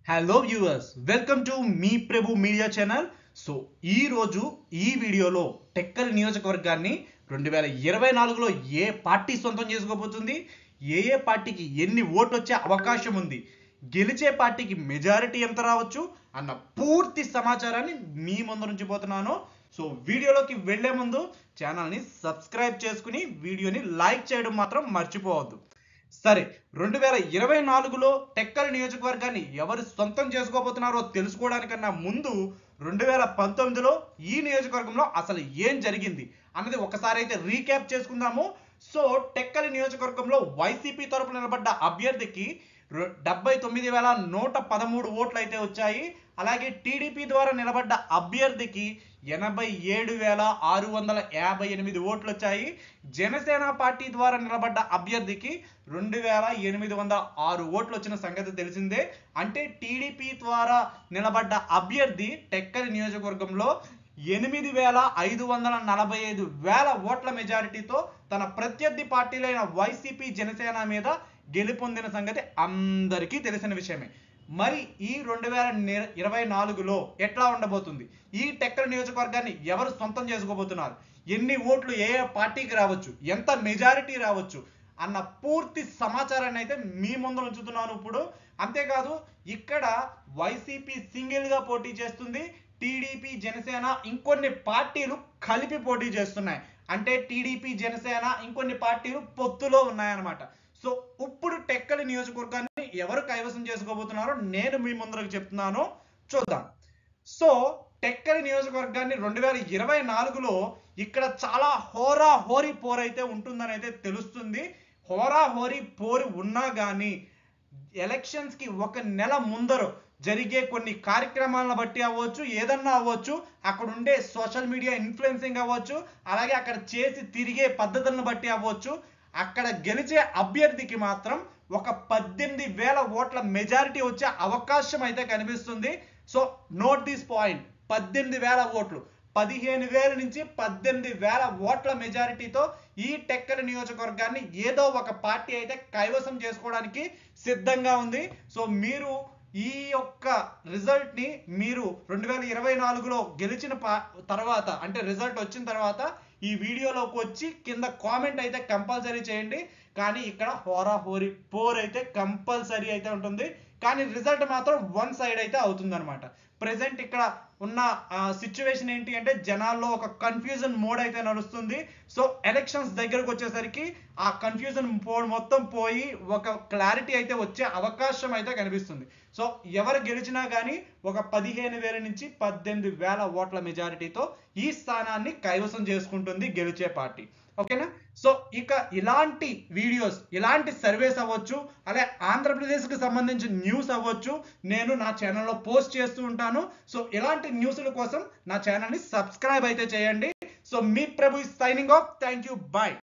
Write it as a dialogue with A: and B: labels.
A: hello viewers welcome to మీ Prabhu media channel so ఈ రోజు ఈ వీడియోలో టెక్కల్ నియోజకవర్గాన్ని రెండు వేల ఇరవై నాలుగులో ఏ పార్టీ సొంతం చేసుకోబోతుంది ఏ ఏ పార్టీకి ఎన్ని ఓట్లు వచ్చే అవకాశం ఉంది గెలిచే పార్టీకి మెజారిటీ ఎంత రావచ్చు అన్న పూర్తి సమాచారాన్ని మీ ముందు నుంచి పోతున్నాను సో వీడియోలోకి వెళ్లే ముందు ఛానల్ని సబ్స్క్రైబ్ చేసుకుని వీడియోని లైక్ చేయడం మాత్రం మర్చిపోవద్దు సరే రెండు వేల ఇరవై నాలుగులో టెక్కల్ నియోజకవర్గాన్ని ఎవరు సొంతం చేసుకోబోతున్నారో తెలుసుకోవడానికన్నా ముందు రెండు వేల పంతొమ్మిదిలో ఈ నియోజకవర్గంలో అసలు ఏం జరిగింది అన్నది ఒకసారి అయితే రీక్యాప్ చేసుకుందాము సో టెక్కల్ నియోజకవర్గంలో వైసీపీ తరపున నిలబడ్డ అభ్యర్థికి రు- డెబ్బై తొమ్మిది వేల నూట పదమూడు ఓట్లు అయితే వచ్చాయి అలాగే టీడీపీ ద్వారా నిలబడ్డ అభ్యర్థికి ఎనభై ఏడు వేల ఆరు వందల యాభై ఎనిమిది ఓట్లు వచ్చాయి జనసేన పార్టీ ద్వారా నిలబడ్డ అభ్యర్థికి రెండు వేల ఎనిమిది వందల ఆరు ఓట్లు వచ్చిన సంగతి తెలిసిందే అంటే టీడీపీ ద్వారా నిలబడ్డ అభ్యర్థి టెక్కలి నియోజకవర్గంలో ఎనిమిది వేల ఐదు వందల నలభై ఐదు వేల ఓట్ల మెజారిటీతో తన ప్రత్యర్థి పార్టీలైన వైసీపీ జనసేన మీద గెలుపొందిన సంగతి అందరికీ తెలిసిన విషయమే మరి ఈ రెండు వేల ఇరవై నాలుగులో ఎట్లా ఉండబోతుంది ఈ టెక్కల నియోజకవర్గాన్ని ఎవరు సొంతం చేసుకోబోతున్నారు ఎన్ని ఓట్లు ఏ ఏ పార్టీకి రావచ్చు ఎంత మెజారిటీ రావచ్చు అన్న పూర్తి సమాచారాన్ని అయితే మీ ముందు ఉంచుతున్నాను ఇప్పుడు అంతేకాదు ఇక్కడ వైసీపీ సింగిల్ గా పోటీ చేస్తుంది టీడీపీ జనసేన ఇంకొన్ని పార్టీలు కలిపి పోటీ చేస్తున్నాయి అంటే టీడీపీ జనసేన ఇంకొన్ని పార్టీలు పొత్తులో ఉన్నాయన్నమాట సో ఇప్పుడు టెక్కలి నియోజకవర్గాన్ని ఎవరు కైవసం చేసుకోబోతున్నారో నేను మీ ముందరకు చెప్తున్నాను చూద్దాం సో టెక్కలి నియోజకవర్గాన్ని రెండు వేల ఇరవై నాలుగులో ఇక్కడ చాలా హోరా హోరీ పోర్ అయితే ఉంటుందని అయితే తెలుస్తుంది హోరా హోరీ పోరు ఉన్నా కానీ ఎలక్షన్స్ కి ఒక నెల ముందర జరిగే కొన్ని కార్యక్రమాలను బట్టి అవ్వచ్చు ఏదన్నా అవ్వచ్చు అక్కడ ఉండే సోషల్ మీడియా ఇన్ఫ్లుయెన్సింగ్ అవ్వచ్చు అలాగే అక్కడ చేసి తిరిగే పద్ధతులను బట్టి అవ్వచ్చు అక్కడ గెలిచే అభ్యర్థికి మాత్రం ఒక పద్దెనిమిది వేల ఓట్ల మెజారిటీ వచ్చే అవకాశం అయితే కనిపిస్తుంది సో నోట్ దిస్ పాయింట్ పద్దెనిమిది వేల ఓట్లు పదిహేను వేల నుంచి పద్దెనిమిది వేల ఓట్ల మెజారిటీతో ఈ టెక్కల నియోజకవర్గాన్ని ఏదో ఒక పార్టీ అయితే కైవసం చేసుకోవడానికి సిద్ధంగా ఉంది సో మీరు ఈ యొక్క రిజల్ట్ ని మీరు రెండు వేల ఇరవై నాలుగులో గెలిచిన పా- తర్వాత అంటే రిజల్ట్ వచ్చిన తర్వాత ఈ వీడియోలోకి వచ్చి కింద కామెంట్ అయితే కంపల్సరీ చేయండి కానీ ఇక్కడ హోరా హోరీ పోర్ అయితే కంపల్సరీ అయితే ఉంటుంది కానీ రిజల్ట్ మాత్రం వన్ సైడ్ అయితే అవుతుంది అనమాట ప్రెసెంట్ ఇక్కడ ఉన్న సిచ్యువేషన్ ఏంటి అంటే జనాల్లో ఒక కన్ఫ్యూజన్ మోడ్ అయితే నడుస్తుంది సో ఎలక్షన్స్ దగ్గరకు వచ్చేసరికి ఆ కన్ఫ్యూజన్ మోడ్ మొత్తం పోయి ఒక క్లారిటీ అయితే వచ్చే అవకాశం అయితే కనిపిస్తుంది సో ఎవరు గెలిచినా కానీ ఒక పదిహేను వేల నుంచి పద్దెనిమిది వేల ఓట్ల మెజారిటీతో ఈ స్థానాన్ని కైవసం చేసుకుంటుంది గెలిచే పార్టీ ఓకేనా సో ఇక ఇలాంటి వీడియోస్ ఇలాంటి సర్వేస్ అవ్వచ్చు అలాగే ఆంధ్రప్రదేశ్కి సంబంధించిన న్యూస్ అవ్వచ్చు నేను నా ఛానల్లో పోస్ట్ చేస్తూ ఉంటాను సో ఇలాంటి న్యూస్ల కోసం నా ఛానల్ని సబ్స్క్రైబ్ అయితే చేయండి సో మీ Prabhu signing off thank you bye